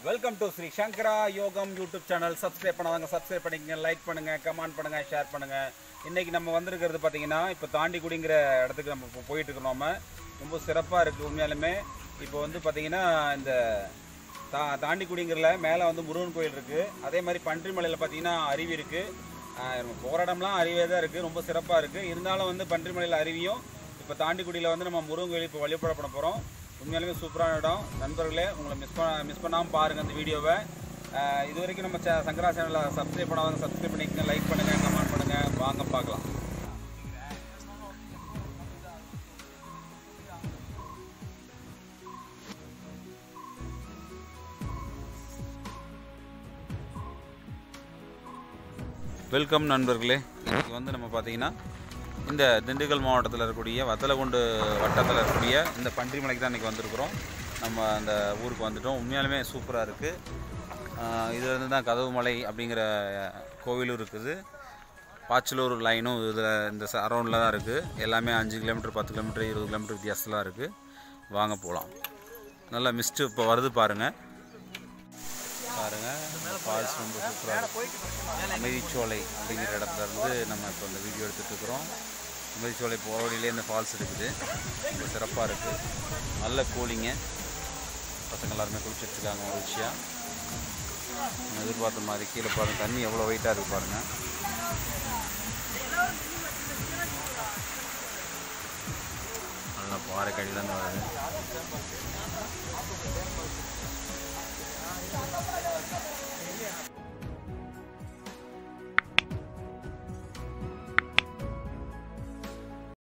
welcome to Shri Shankara Yogam YouTube channel subscribe பண்ணாதவங்க subscribe பண்ணிக்கங்க like பண்ணுங்க கமெண்ட் பண்ணுங்க ஷேர் பண்ணுங்க இன்னைக்கு நம்ம வந்திருக்கிறது பார்த்தீங்கன்னா இப்போ தாண்டிக்குடிங்கிற இடத்துக்கு நம்ம இப்போ போயிட்டு இருக்கோம் நம்ம ரொம்ப சிறப்பாக இருக்குது உண்மையாலுமே இப்போ வந்து பார்த்தீங்கன்னா இந்த தா தாண்டிக்குடிங்கிறல மேலே வந்து முருகன் கோயில் இருக்குது அதே மாதிரி பன்றிமலையில் பார்த்தீங்கன்னா அருவி இருக்குது போகிற இடம்லாம் அருவியே தான் இருக்குது ரொம்ப சிறப்பாக இருக்குது இருந்தாலும் வந்து பன்றிமலையில் அருவியும் இப்போ தாண்டிக்குடியில் வந்து நம்ம முருகன் கோயில் இப்போ வழிபட பண்ண போகிறோம் உண்மையாலுமே சூப்பரான இடம் நண்பர்களே உங்களை மிஸ் பண்ண மிஸ் பண்ணாமல் பாருங்கள் அந்த வீடியோவை அஹ் இது வரைக்கும் நம்ம சே- சங்கரா சேனலில் சப்ஸ்கிரைப் பண்ணாதவங்க சப்ஸ்கிரைப் பண்ணிக்கங்க லைக் பண்ணுங்கள் கமெண்ட் பண்ணுங்கள் வாங்க பார்க்கலாம் வெல்கம் நண்பர்களே இன்னைக்கு வந்து நம்ம பார்த்தீங்கன்னா இந்த திண்டுக்கல் மாவட்டத்தில் இருக்கக்கூடிய வத்தலகுண்டு வட்டத்தில் இருக்கக்கூடிய இந்த பன்றிமலைக்கு தான் இன்றைக்கி வந்திருக்கிறோம் நம்ம அந்த ஊருக்கு வந்துட்டோம் உண்மையாலுமே சூப்பராக இருக்குது இதுலேருந்து தான் கதவு மலை அப்படிங்கிற கோவிலும் இருக்குது பாச்சலூர் லைனும் இதில் இந்த அரௌண்டில் தான் இருக்குது எல்லாமே அஞ்சு கிலோமீட்டர் பத்து கிலோமீட்டர் இருபது கிலோமீட்டர் வித்தியாசத்தில் இருக்குது வாங்க போகலாம் நல்லா மிஸ்ட்டு இப்போ வருது பாருங்கள் பாருங்கள் ஃபால்ஸ் ரொம்ப சூப்பராக இருக்குது அமைதிச்சோலை அப்படிங்கிற இடத்துல இருந்து நம்ம இப்போ இந்த வீடியோ எடுத்துகிட்டு இருக்கிறோம் அமைதிச்சோலை போகிற வழியிலே இந்த ஃபால்ஸ் இருக்குது ரொம்ப சிறப்பாக இருக்குது நல்ல கூலிங்கு பசங்க எல்லாருமே குளிச்சுட்டு இருக்காங்க மகிழ்ச்சியாக நம்ம எதிர்பார்த்த மாதிரி கீழே பாருங்கள் தண்ணி எவ்வளோ வெயிட்டாக இருக்குது பாருங்கள் நல்லா பாறை கடியிலேருந்து வருது